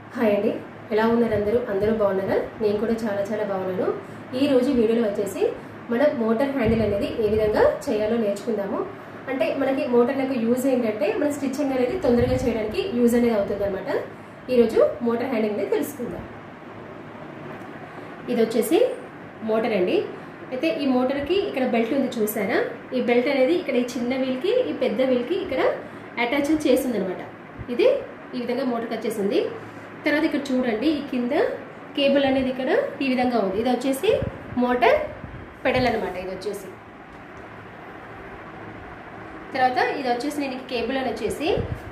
hi అండి ఎలా ఉన్నారు అందరూ అందరూ బాగున్నారా నేను కూడా చాలా చాలా బాగున్నాను ఈ రోజు వీడియోలో వచ్చేసి మన మోటార్ హ్యాండిల్ అనేది ఏ విధంగా చేయాలో నేర్చుకుందాము అంటే మనకి మోటార్ యొక్క యూజ్ ఏంటంటే మన స్టిచ్చింగ్ అనేది తొందరగా చేయడానికి యూజ్ అనేది అవుతుంది అనమాట ఈరోజు మోటార్ హ్యాండిల్ అనేది తెలుసుకుందాం ఇది వచ్చేసి మోటార్ అండి అయితే ఈ మోటార్కి ఇక్కడ బెల్ట్ ఉంది చూసారా ఈ బెల్ట్ అనేది ఇక్కడ ఈ చిన్న వీల్కి ఈ పెద్ద వీల్కి ఇక్కడ అటాచ్ చేసింది అనమాట ఇది ఈ విధంగా మోటార్కి వచ్చేసింది తర్వాత ఇక్కడ చూడండి ఈ కింద కేబుల్ అనేది ఇక్కడ ఈ విధంగా ఉంది ఇది వచ్చేసి మోటార్ పెడల్ అనమాట ఇది వచ్చేసి తర్వాత ఇది వచ్చేసి నేను కేబుల్ అని వచ్చేసి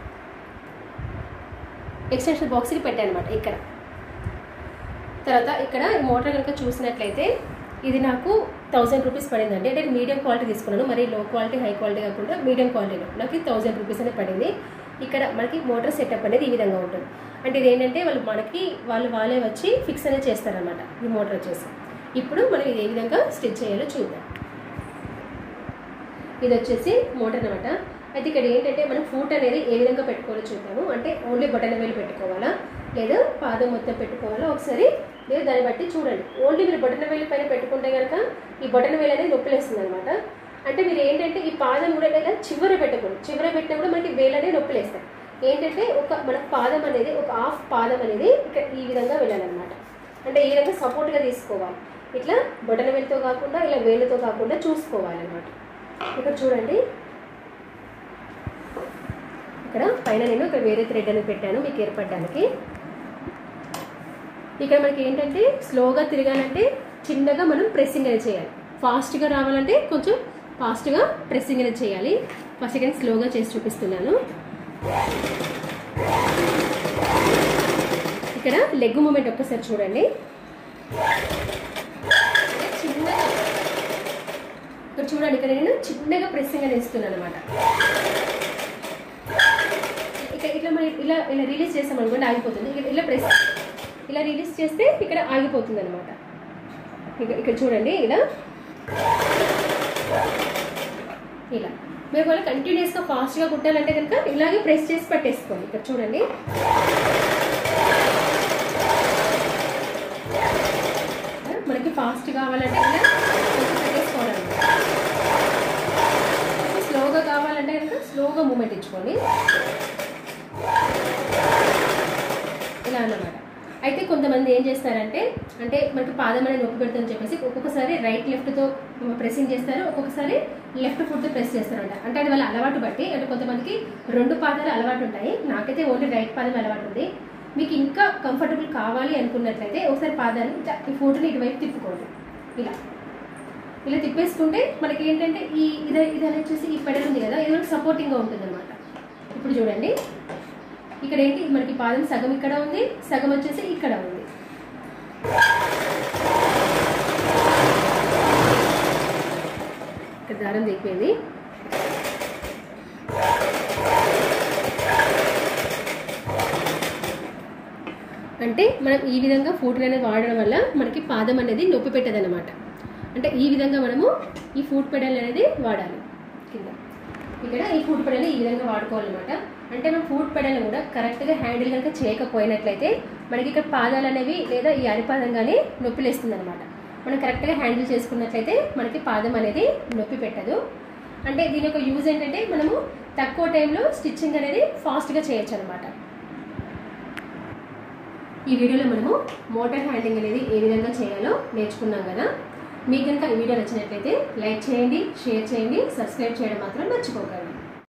ఎక్స్టెన్షన్ బాక్స్కి పెట్టాను అనమాట ఇక్కడ తర్వాత ఇక్కడ ఈ మోటార్ కనుక చూసినట్లయితే ఇది నాకు థౌసండ్ రూపీస్ పడిందండి అంటే మీడియం క్వాలిటీ తీసుకున్నాను మరి లో క్వాలిటీ హై క్వాలిటీ కాకుండా మీడియం క్వాలిటీలో నాకు థౌసండ్ రూపీస్ అనేది పడింది ఇక్కడ మనకి మోటార్ సెటప్ అనేది ఈ విధంగా ఉంటుంది అంటే ఇది ఏంటంటే వాళ్ళు మనకి వాళ్ళు వాళ్ళే వచ్చి ఫిక్స్ అనేది చేస్తారనమాట ఈ మోటార్ వచ్చేసి ఇప్పుడు మనం ఇది ఏ విధంగా స్టిచ్ చేయాలో చూద్దాం ఇది వచ్చేసి మోటార్ అనమాట అయితే ఇక్కడ ఏంటంటే మనం ఫూట్ అనేది ఏ విధంగా పెట్టుకోవాలో చూద్దాము అంటే ఓన్లీ బటన్ వేలు పెట్టుకోవాలా లేదా పాదం మొత్తం పెట్టుకోవాలా ఒకసారి మీరు దాన్ని బట్టి చూడండి ఓన్లీ మీరు బటన్ వేలు పైన పెట్టుకుంటే కనుక ఈ బటన్ వేలు అనేది నొప్పిలేస్తుంది అనమాట అంటే మీరు ఏంటంటే ఈ పాదం కూడా లేదా చివర పెట్టకూడదు చివర పెట్టినప్పుడు మనకి వేలు అనేది నొప్పిలేస్తాయి ఏంటంటే ఒక మన పాదం అనేది ఒక హాఫ్ పాదం అనేది ఇక్కడ ఈ విధంగా వెళ్ళాలన్నమాట అంటే ఈ విధంగా సపోర్ట్గా తీసుకోవాలి ఇట్లా బటన్ వేలుతో కాకుండా ఇలా వేలుతో కాకుండా చూసుకోవాలన్నమాట ఇక్కడ చూడండి ఇక్కడ పైన నేను ఇక్కడ వేరే థ్రెడ్ అనేది పెట్టాను మీకు ఏర్పడడానికి ఇక్కడ మనకి ఏంటంటే స్లోగా తిరగాలంటే చిన్నగా మనం ప్రెస్సింగ్ అనేది చేయాలి ఫాస్ట్గా రావాలంటే కొంచెం ఫాస్ట్గా ప్రెస్సింగ్ అనేది చేయాలి ఫస్ట్ ఇక్కడ స్లోగా చేసి చూపిస్తున్నాను ఇక్కడ లెగ్ మూమెంట్ ఒక్కసారి చూడండి చిన్నగా ఇక్కడ చూడండి ఇక్కడ నేను చిన్నగా ప్రెస్సింగ్ అనేది ఇస్తున్నాను అనమాట ఇక్కడ ఇట్లా మనం ఇలా ఇలా రిలీజ్ చేస్తాం అనుకోండి ఆగిపోతుంది ఇక్కడ ఇలా ప్రెస్ ఇలా రిలీజ్ చేస్తే ఇక్కడ ఆగిపోతుంది అనమాట ఇక్కడ ఇక్కడ చూడండి ఇలా ఇలా మీరు ఒకవేళ కంటిన్యూస్గా ఫాస్ట్గా కుట్టాలంటే కనుక ఇలాగే ప్రెస్ చేసి పట్టేసుకోండి ఇక్కడ చూడండి మనకి ఫాస్ట్ కావాలంటే ఇలా కొంచెం పెట్టేసుకోవాలన్నమాట స్లోగా కావాలంటే కనుక స్లోగా మూమెంట్ ఇచ్చుకోండి ఇలా అన్నమాట అయితే కొంతమంది ఏం చేస్తారంటే అంటే మనకి పాదం అనేది నొప్పి పెడుతుందని చెప్పేసి ఒక్కొక్కసారి రైట్ లెఫ్ట్తో ప్రెసింగ్ చేస్తారు ఒక్కొక్కసారి లెఫ్ట్ ఫుట్తో ప్రెస్ చేస్తారంట అంటే అది వాళ్ళ అలవాటు బట్టి అంటే కొంతమందికి రెండు పాదాలు అలవాటు ఉంటాయి నాకైతే ఓన్లీ రైట్ పాదం అలవాటు ఉంది మీకు ఇంకా కంఫర్టబుల్ కావాలి అనుకున్నట్లయితే ఒకసారి పాదాన్ని ఇట్లా ఈ ఫోటోని ఇటువైపు తిప్పుకోండి ఇలా ఇలా తిప్పేసుకుంటే మనకి ఏంటంటే ఈ ఇది ఇది అనేది వచ్చేసి ఈ పెడల్ ఉంది కదా ఇది మనకి సపోర్టింగ్గా ఉంటుంది అనమాట ఇప్పుడు చూడండి ఇక్కడ ఏంటి మనకి పాదం సగం ఇక్కడ ఉంది సగం వచ్చేసి ఇక్కడ ఉంది ఇక్కడ దారం దిగిపోయింది అంటే మనం ఈ విధంగా ఫూట్ అనేది వాడడం వల్ల మనకి పాదం అనేది నొప్పి పెట్టదన్నమాట అంటే ఈ విధంగా మనము ఈ ఫూట్ పెడల్ అనేది వాడాలి కింద ఇక్కడ ఈ ఫుడ్ పెడల్ ఈ విధంగా వాడుకోవాలన్నమాట అంటే మనం ఫుడ్ పెడల్ కూడా కరెక్ట్గా హ్యాండిల్ కనుక చేయకపోయినట్లయితే మనకి ఇక్కడ పాదాలు అనేవి లేదా ఈ అరిపాదం కానీ నొప్పి లేస్తుంది అనమాట మనం కరెక్ట్గా హ్యాండిల్ చేసుకున్నట్లయితే మనకి పాదం అనేది నొప్పి పెట్టదు అంటే దీని యొక్క యూజ్ ఏంటంటే మనము తక్కువ టైంలో స్టిచ్చింగ్ అనేది ఫాస్ట్గా చేయొచ్చు అనమాట ఈ వీడియోలో మనము మోటార్ హ్యాండింగ్ అనేది ఏ విధంగా చేయాలో నేర్చుకున్నాం కదా మీకు కనుక ఈ వీడియో నచ్చినట్లయితే లైక్ చేయండి షేర్ చేయండి సబ్స్క్రైబ్ చేయడం మాత్రం మర్చిపోకండి